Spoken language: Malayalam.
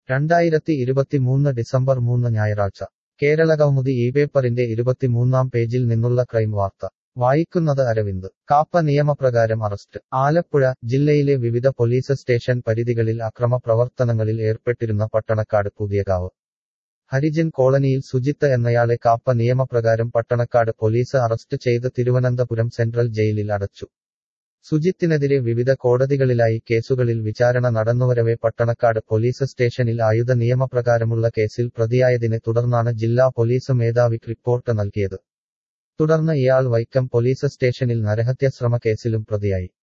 രണ്ടായിരത്തി ഇരുപത്തിമൂന്ന് ഡിസംബർ മൂന്ന് ഞായറാഴ്ച കേരളകൗമുദി ഈ പേപ്പറിന്റെ ഇരുപത്തിമൂന്നാം പേജിൽ നിന്നുള്ള ക്രൈം വാർത്ത വായിക്കുന്നത് അരവിന്ദ് കാപ്പ നിയമപ്രകാരം അറസ്റ്റ് ആലപ്പുഴ ജില്ലയിലെ വിവിധ പോലീസ് സ്റ്റേഷൻ പരിധികളിൽ അക്രമ പ്രവർത്തനങ്ങളിൽ ഏർപ്പെട്ടിരുന്ന പട്ടണക്കാട് പുതിയകാവ് ഹരിജൻ കോളനിയിൽ സുജിത്ത് എന്നയാളെ കാപ്പ നിയമപ്രകാരം പട്ടണക്കാട് പോലീസ് അറസ്റ്റ് ചെയ്ത് തിരുവനന്തപുരം സെൻട്രൽ ജയിലിൽ അടച്ചു സുജിത്തിനെതിരെ വിവിധ കോടതികളിലായി കേസുകളിൽ വിചാരണ നടന്നുവരവെ പട്ടണക്കാട് പോലീസ് സ്റ്റേഷനിൽ ആയുധ നിയമപ്രകാരമുള്ള കേസിൽ പ്രതിയായതിനെ തുടർന്നാണ് ജില്ലാ പോലീസ് മേധാവിക്ക് റിപ്പോർട്ട് നൽകിയത് തുടർന്ന് ഇയാൾ വൈക്കം പോലീസ് സ്റ്റേഷനിൽ നരഹത്യാശ്രമ കേസിലും പ്രതിയായി